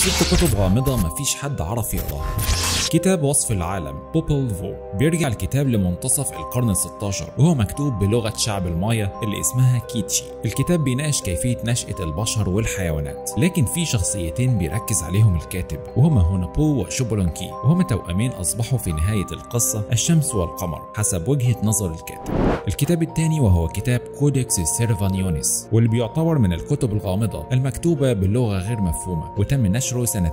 ست كتب غامضة مفيش حد عرف يقراها كتاب وصف العالم بوبل فو بيرجع الكتاب لمنتصف القرن ال16 وهو مكتوب بلغة شعب المايا اللي اسمها كيتشي الكتاب بيناقش كيفية نشأة البشر والحيوانات لكن في شخصيتين بيركز عليهم الكاتب وهما هونابو وشوبولونكي وهما توأمين أصبحوا في نهاية القصة الشمس والقمر حسب وجهة نظر الكاتب الكتاب الثاني وهو كتاب كودكس سيرفانيونيس واللي بيعتبر من الكتب الغامضة المكتوبة بلغة غير مفهومة وتم نشره سنة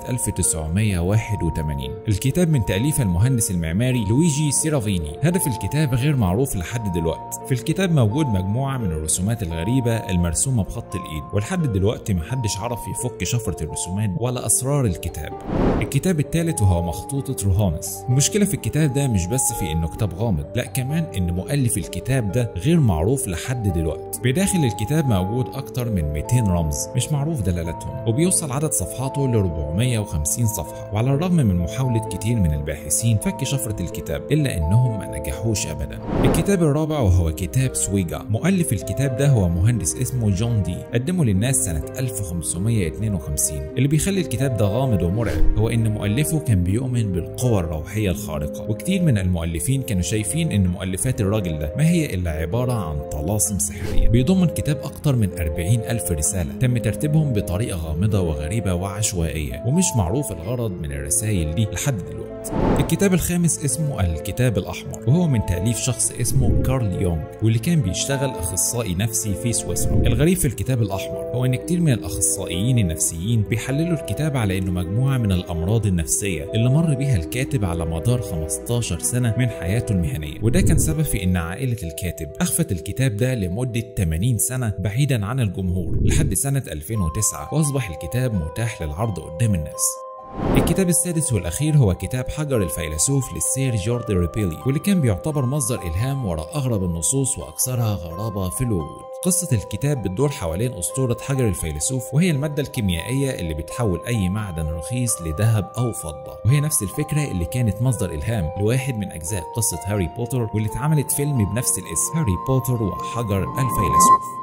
1981 الكتاب من تأليف المهندس المعماري لويجي سيرافيني هدف الكتاب غير معروف لحد دلوقتي في الكتاب موجود مجموعة من الرسومات الغريبة المرسومة بخط الإيد ولحد دلوقتي محدش عرف يفك شفرة الرسومات ولا أسرار الكتاب الكتاب الثالث وهو مخطوطة روهانس المشكلة في الكتاب ده مش بس في إنه كتاب غامض لا كمان إن مؤلف الكتاب ده غير معروف لحد دلوقتي بداخل الكتاب موجود أكتر من 200 رمز مش معروف دلالتهم وبيوصل عدد صفحاته ل 450 صفحة وعلى الرغم من محاولة كتير من الباحثين فك شفرة الكتاب إلا إنهم ما نجحوش أبدا الكتاب الرابع وهو كتاب سويجا مؤلف الكتاب ده هو مهندس اسمه جون دي قدمه للناس سنة 1552 اللي بيخلي الكتاب ده غامض ومرعب هو إن مؤلفه كان بيؤمن بالقوى الروحية الخارقة وكتير من المؤلفين كانوا شايفين إن مؤلفات الراجل ده ما هي إلا عبارة عن طلاسم سحرية بيضم الكتاب أكتر من 40 ألف رسالة تم ترتيبهم بطريقة غامضة وغريبة وعشوائية ومش معروف الغرض من الرسائل دي لحد دلوقتي الكتاب الخامس اسمه الكتاب الأحمر وهو من تأليف شخص اسمه كارل يونغ واللي كان بيشتغل أخصائي نفسي في سويسرا الغريب في الكتاب الأحمر هو إن كتير من الأخصائيين النفسيين بيحللوا الكتاب على إنه مجموعة من الأمراض النفسية اللي مر بيها الكاتب على مدار 15 سنة من حياته المهنية وده كان سبب في إن عائلة الكاتب أخفت الكتاب ده لمدة 80 سنة بعيدا عن الجمهور لحد سنة 2009 وأصبح الكتاب متاح للعرض قدام الناس الكتاب السادس والأخير هو كتاب حجر الفيلسوف للسير جورج ريبيلي واللي كان بيعتبر مصدر إلهام وراء أغرب النصوص وأكثرها غرابة في الوجود قصة الكتاب بتدور حوالين أسطورة حجر الفيلسوف وهي المادة الكيميائية اللي بتحول أي معدن رخيص لذهب أو فضة وهي نفس الفكرة اللي كانت مصدر إلهام لواحد من أجزاء قصة هاري بوتر واللي اتعملت فيلم بنفس الاسم هاري بوتر وحجر الفيلسوف